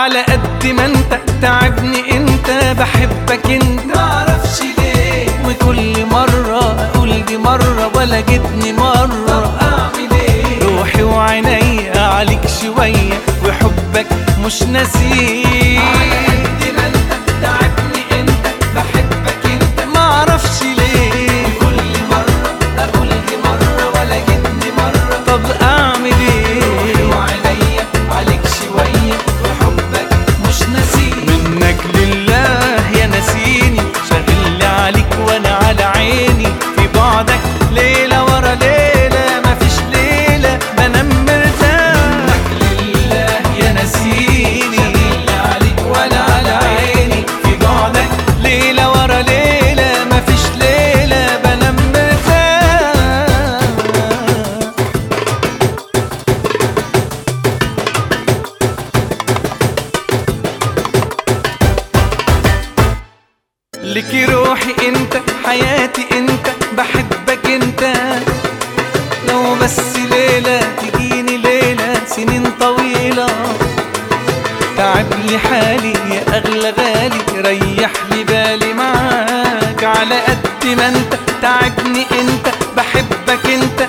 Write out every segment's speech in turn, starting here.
على قد ما انت تعبني انت بحبك انت معرفش ليه وكل مرة اقول دي مرة ولا جتني طب مرة اعمل ايه روحي وعيني عليك شوية وحبك مش ناسيه على قد ما انت تعبني انت بحبك انت معرفش ليه كل مرة اقول دي مرة ولا جتني مرة طب اعمل ايه وعينيا عليك شوية وحبك مش نسيت منك لله يا نسيني شاغل عليك وانا على عيني في بعدك ليلة ورا ليلة مفيش ليلة بنام مرتاح لله يا نسيني اللي عليك وانا على عيني في بعدك ليلة ورا ليلة مفيش ليلة بنام مرتاح لك روحي انت حياتي انت بحبك انت لو بس ليلة تجيني ليلة سنين طويلة تعب لي حالي يا اغلى غالي ريح لي بالي معاك على قد ما انت تعبني انت بحبك انت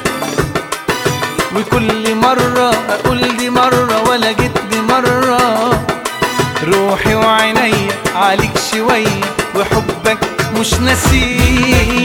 وكل مرة اقول دي مرة ولا جيت دي مرة روحي وعيني عليك شوية وحبك مش نسيه